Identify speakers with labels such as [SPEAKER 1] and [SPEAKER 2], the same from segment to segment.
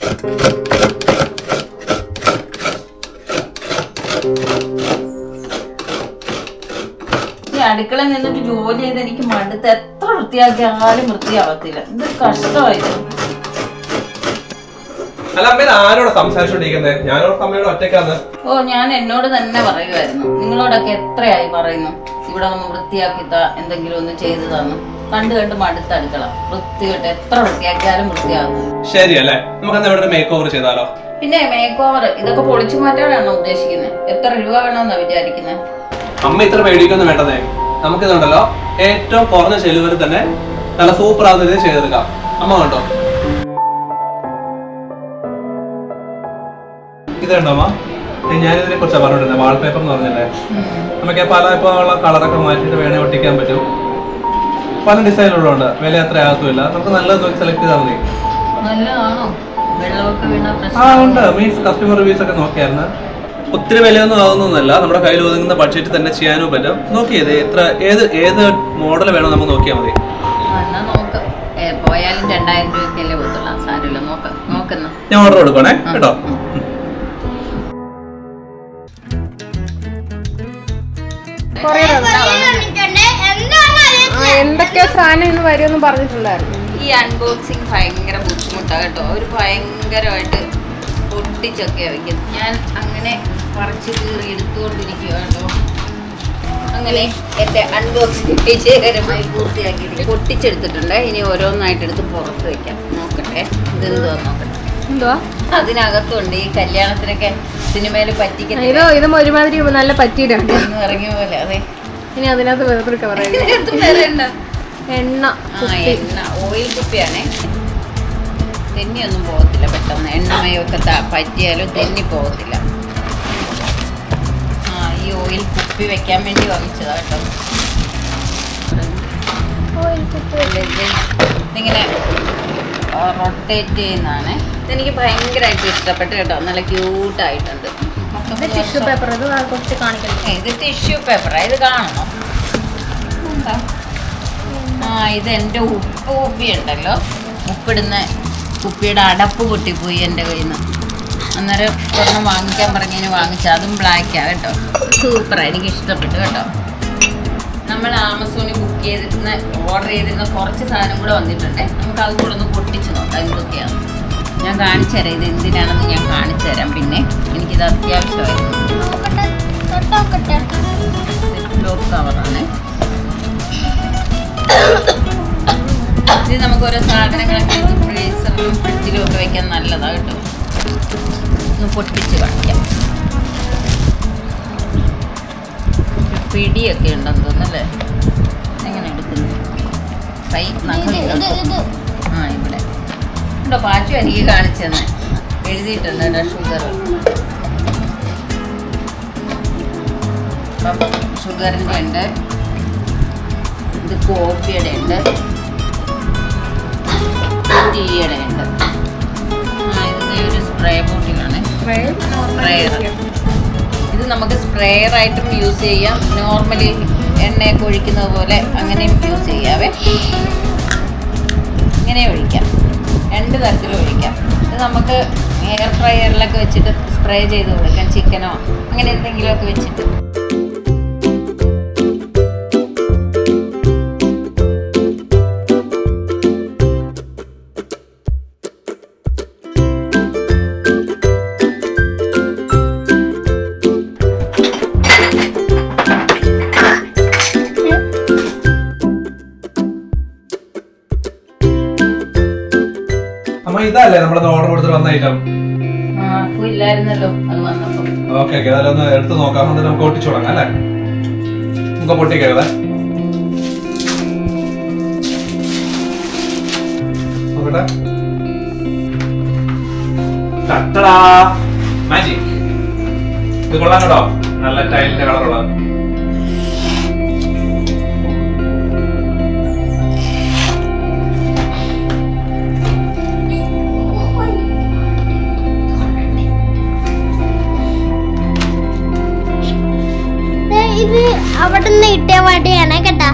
[SPEAKER 1] ഈ അടുക്കളയിൽ നിന്നിട്ട് ജോലി ചെയ്ത് എനിക്ക് മടുത്ത് എത്ര വൃത്തിയാക്കിയാലും വൃത്തിയാവത്തില്ല ഇത് കഷ്ടമായിരുന്നു
[SPEAKER 2] അല്ല അമ്മ ഇത് ആരോട് സംസാരിച്ചോണ്ടിരിക്കുന്നത് ഞാനോട് അമ്മയോട് ഒറ്റയ്ക്കാന്ന്
[SPEAKER 1] ഓ ഞാൻ എന്നോട് തന്നെ പറയുമായിരുന്നു നിങ്ങളോടൊക്കെ എത്രയായി പറയുന്നു ഇവിടെ ഒന്ന് വൃത്തിയാക്കിത്ത എന്തെങ്കിലും ഒന്ന് ചെയ്തു തന്നു കണ്ടു കണ്ട് മടുത്ത അടുക്കള വൃത്തിയായിട്ട് എത്ര വൃത്തിയാക്കിയാലും വൃത്തിയാകും
[SPEAKER 2] ശരിയല്ലേ നമുക്ക് എന്നാ ഇവിടെ മേക്ക് ഓവർ ചെയ്താലോ
[SPEAKER 1] പിന്നെ മേക്ക് ഓവർ ഇതൊക്കെ പൊളിച്ചു മാറ്റാനാണോ ഉദ്ദേശിക്കുന്നത് എത്ര രൂപ വേണമെന്നാ വിചാരിക്കുന്നത്
[SPEAKER 2] അമ്മ ഇത്ര പേടിക്കൊന്നും വേണ്ടതേ നമുക്ക് ഇതുണ്ടല്ലോ ഏറ്റവും കുറഞ്ഞ ചെലവിൽ തന്നെ നല്ല സൂപ്പർ ആവുന്ന രീതിയിൽ ചെയ്തെടുക്കാം അമ്മ കണ്ടോ ഇത് കണ്ടോ അമ്മ ഞാനിതിനെ കുറിച്ചാണ് പറഞ്ഞിട്ടുണ്ട് വാൾപേപ്പർ എന്ന് പറഞ്ഞല്ലേ നമുക്ക് പല ഇപ്പോൾ ഉള്ള കളറൊക്കെ മാറ്റിയിട്ട് വേണേ ഒട്ടിക്കാൻ പറ്റും പല ഡിസൈനുകളുണ്ട് വില അത്ര ആകത്തുമില്ല നമുക്ക് നല്ലത് നോക്കി സെലക്ട് ചെയ്താൽ മതി
[SPEAKER 1] നല്ലതാണോ വെള്ളമൊക്കെ വീണ
[SPEAKER 2] ആ
[SPEAKER 1] പ്രശ്നം
[SPEAKER 2] ഉണ്ട് മീൻസ് കസ്റ്റമർ റിവ്യൂസ് ഒക്കെ നോക്കിയായിരുന്നു ഒത്തിരി വിലയൊന്നും ആവുന്നൊന്നല്ല നമ്മുടെ കയ്യിൽ ഒതുങ്ങുന്ന ബഡ്ജറ്റ് തന്നെ ചെയ്യാനും പറ്റും നോക്കിയത് എത്ര ഏത് ഏത് മോഡൽ വേണോ നമുക്ക് നോക്കിയാൽ മതി
[SPEAKER 1] ആ, എന്നാ നോക്കാം ഏ, പോയാലും രണ്ടായിരം രൂപയ്ക്കല്ലേ പോത്തുള്ള സാരമില്ല നോക്കാം നോക്കുന്ന
[SPEAKER 2] ഞാൻ ഓർഡർ കൊടുക്കണേ കേട്ടോ
[SPEAKER 3] ആ, എന്തൊക്കെയോ സാധനം ഇന്ന് വരുമെന്ന് പറഞ്ഞിട്ടുണ്ടായിരുന്നു
[SPEAKER 1] ഈ അൺബോക്സിങ് ഭയങ്കര ബുദ്ധിമുട്ടാണ് കേട്ടോ ഒരു ഭയങ്കരമായിട്ട് പൊട്ടിച്ചൊക്കെ വയ്ക്കുന്നത് ഞാൻ അങ്ങനെ പറിച്ച് കീറി എടുത്തുകൊണ്ടിരിക്കുക കേട്ടോ അങ്ങനെ എൻ്റെ അൺബോക്സിങ് വിജയകരമായി പൂർത്തിയാക്കിയിട്ടുണ്ട് പൊട്ടിച്ചെടുത്തിട്ടുണ്ട് ഇനി ഓരോന്നായിട്ട് എടുത്ത് പുറത്ത് വെക്കാം നോക്കട്ടെ ഇതെന്തുവാ നോക്കട്ടെ
[SPEAKER 3] എന്തുവാ
[SPEAKER 1] അതിനകത്തുണ്ട് ഈ കല്യാണത്തിനൊക്കെ സിനിമയിൽ
[SPEAKER 3] ഇത്
[SPEAKER 1] പറ്റിക്കുന്ന
[SPEAKER 3] ഇത് ഒരുമാതിരി നല്ല പറ്റിയിട്ടുണ്ട്
[SPEAKER 1] ഇറങ്ങിയ പോലെ അതെ
[SPEAKER 3] ഇനി അതിനകത്ത് വേറൊരു പറയുന്നത്
[SPEAKER 1] ഇതിനകത്ത് വേറെ ഉണ്ടോ?
[SPEAKER 3] എണ്ണ
[SPEAKER 1] ആ എണ്ണ ഓയിൽ കുപ്പിയാണേ തെന്നിയൊന്നും പോകത്തില്ല പെട്ടെന്ന് എണ്ണമയൊക്കെ ത- പറ്റിയാലും തെന്നി പോകത്തില്ല ആ ഈ ഓയിൽ കുപ്പി വെക്കാൻ വേണ്ടി വാങ്ങിച്ചതാ കേട്ടോ അല്ല, ഇത് ഇതിങ്ങനെ റൊട്ടേറ്റ് ചെയ്യുന്നതാണ് ഇതെനിക്ക് ഭയങ്കരമായിട്ട് ഇഷ്ടപ്പെട്ടു കേട്ടോ നല്ല ക്യൂട്ടായിട്ടുണ്ട്
[SPEAKER 3] ടിഷ്യൂ പേപ്പർ ഇത് കുറച്ച് കാണിക്കണം
[SPEAKER 1] ഇത് ടിഷ്യൂ പേപ്പറാ ഇത് കാണണം എന്താ? ആ ഇത് എൻ്റെ ഉപ്പ് കുപ്പി ഉണ്ടല്ലോ ഉപ്പിടുന്ന കുപ്പിയുടെ അടപ്പ് പൊട്ടിപ്പോയി എൻ്റെ കയ്യിൽ നിന്ന് അന്നേരം ഒരെണ്ണം വാങ്ങിക്കാൻ പറഞ്ഞതിന് വാങ്ങിച്ച അതും ബ്ലാക്കാണ് കേട്ടോ സൂപ്പറാണ് എനിക്ക് ഇഷ്ടപ്പെട്ടു കേട്ടോ നമ്മൾ ആമസോണിൽ ബുക്ക് ചെയ്തിരുന്ന ഓർഡർ ചെയ്തിരുന്ന കുറച്ച് സാധനം കൂടെ വന്നിട്ടുണ്ട് നമുക്ക് അത് കൂടെ ഒന്ന് പൊട്ടിച്ച് നോക്കാം എന്തൊക്കെയാണ് ഞാൻ കാണിച്ചു തരാം ഇത് എന്തിനാണെന്ന് ഞാൻ കാണിച്ചു തരാം പിന്നെ എനിക്കിത് അത്യാവശ്യമായിരുന്നു ലോക്ക് കവറാണ് ഇത് നമുക്ക് ഓരോ സാധനങ്ങളൊക്കെ ഫ്രീസറിലും ഫ്രിഡ്ജിലും ഒക്കെ വെക്കാൻ നല്ലതാണ് കേട്ടോ ഒന്ന് പൊട്ടിച്ച് കാണിക്കാം ഒരു പിടിയൊക്കെ ഉണ്ടെന്ന് തോന്നുന്നല്ലേ എങ്ങനെ എടുക്കുന്നു കൈ നഖം ആ ഇവിടെ ഉണ്ടോ പാച്ചു എനിക്ക് കാണിച്ചു തന്നെ എഴുതിയിട്ടുണ്ട് കേട്ടോ ഷുഗർ അപ്പം ഷുഗറിൻ്റെ ഉണ്ട് ഇത് കോഫിയുടെ ഉണ്ട് ടീയുടെ ഉണ്ട് ആ ഇതിൻ്റെ ഒരു സ്പ്രേ ബോട്ടിലാണ് സ്പ്രേയർ ഇത് നമുക്ക് സ്പ്രേയർ ആയിട്ടും യൂസ് ചെയ്യാം നോർമലി എണ്ണയൊക്കെ ഒഴിക്കുന്നത് പോലെ അങ്ങനെയും യൂസ് ചെയ്യാവേ ഇങ്ങനെ ഒഴിക്കാം രണ്ട് തരത്തിലും ഒഴിക്കാം ഇത് നമുക്ക് എയർ ഫ്രയറിലൊക്കെ വെച്ചിട്ട് സ്പ്രേ ചെയ്ത് കൊടുക്കാം ചിക്കനോ അങ്ങനെ എന്തെങ്കിലുമൊക്കെ വെച്ചിട്ട്
[SPEAKER 2] അമ്മ ഇതല്ലേ നമ്മുടെ ഓർഡർ കൊടുത്തിട്ട് വന്ന ഐറ്റം
[SPEAKER 1] ആ അപ്പോൾ ഇല്ലായിരുന്നല്ലോ അത് വന്നപ്പോൾ
[SPEAKER 2] ഓക്കെ ഓക്കെ അതൊന്ന് എടുത്ത് നോക്കാം എന്നിട്ട് നമുക്ക് ഒട്ടിച്ചു തുടങ്ങാം അല്ലേ നമുക്ക് പൊട്ടിക്കരുത് നോക്കട്ടെ ടട്ടടാ. മാജിക് ഇത് കൊള്ളാം കേട്ടോ നല്ല ടൈലിന്റെ കളറുള്ളത്
[SPEAKER 4] ഇത് അവിടെ നിന്ന് കിട്ടിയ വടിയാണ് കേട്ടാ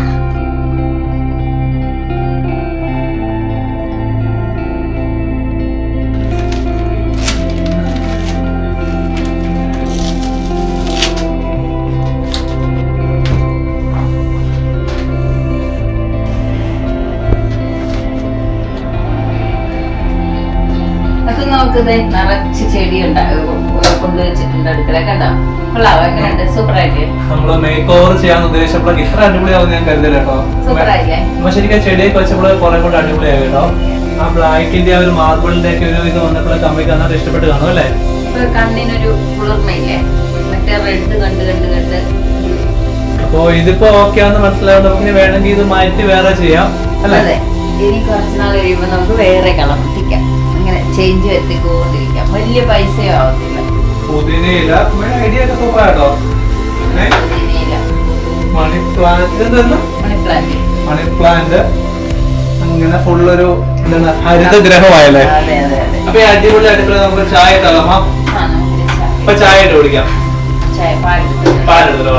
[SPEAKER 1] അത് നോക്കുന്നത് നിറച്ച് ചെടി ഉണ്ടാകും കൊണ്ടുവച്ചിട്ടുണ്ട് അടുക്കള കണ്ടോ കൊള്ളാവോ എങ്ങനെയുണ്ട് സൂപ്പർ ആയില്ലേ
[SPEAKER 2] നമ്മള് മേക്ക് ഓവർ ചെയ്യാൻ ഉദ്ദേശിച്ചപ്പോൾ ഇത്ര അടിപൊളിയാവും ഞാൻ കരുതില്ല കേട്ടോ
[SPEAKER 1] സൂപ്പർ ആയില്ലേ
[SPEAKER 2] അപ്പൊ ശരിക്കും ആ ചെടിയൊക്കെ വെച്ചപ്പോൾ കുറെ കൂടെ അടിപൊളിയായി കേട്ടോ ആ ബ്ലാക്കിന്റെ ആ ഒരു മാർബിളിന്റെ ഒക്കെ ഒരു ഇത് വന്നപ്പോൾ കമ്മിക്ക് നന്നായിട്ട് ഇഷ്ടപ്പെട്ട് കാണും അല്ലേ
[SPEAKER 1] ഇപ്പൊ കണ്ണിനൊരു കുളിർമയില്ലേ മറ്റേ റെഡ് കണ്ട് കണ്ട് കണ്ട്
[SPEAKER 2] അപ്പൊ ഇതിപ്പോ ഓക്കെ ആണെന്ന് മനസ്സിലാവും നമുക്ക് ഇനി വേണമെങ്കിൽ ഇത് മാറ്റി വേറെ ചെയ്യാം
[SPEAKER 1] അതെ
[SPEAKER 2] അല്ലേ
[SPEAKER 1] ഇനി കുറച്ച് നാൾ കഴിയുമ്പോ നമുക്ക് വേറെ കളർ എത്തിക്കാം അങ്ങനെ ചേഞ്ച് എത്തിക്കൊണ്ടിരിക്കാം വലിയ പൈസയും ആവത്തില്ല
[SPEAKER 2] പുതിനയില ഐഡിയ ഒക്കെ സൂപ്പർ ആട്ടോ
[SPEAKER 1] പുതിനയില,
[SPEAKER 2] മണി പ്ലാന്റ് എന്തെന്ന്
[SPEAKER 1] മണി പ്ലാന്റ്
[SPEAKER 2] മണി പ്ലാന്റ് അങ്ങനെ ഫുള്ളൊരു എന്താണ് ഹരിതഗ്രഹമായല്ലേ
[SPEAKER 1] അതെ അതെ അതെ
[SPEAKER 2] അപ്പൊ ഈ അടിപൊളി അടുക്കള നമുക്ക് ചായ തളമാം
[SPEAKER 1] ആ നമുക്ക് ചായ
[SPEAKER 2] ഇപ്പൊ ചായ ഇട്ട് കുടിക്കാം
[SPEAKER 1] ചായ പാലെടുത്ത്
[SPEAKER 2] പാലെടുത്തിട്ട്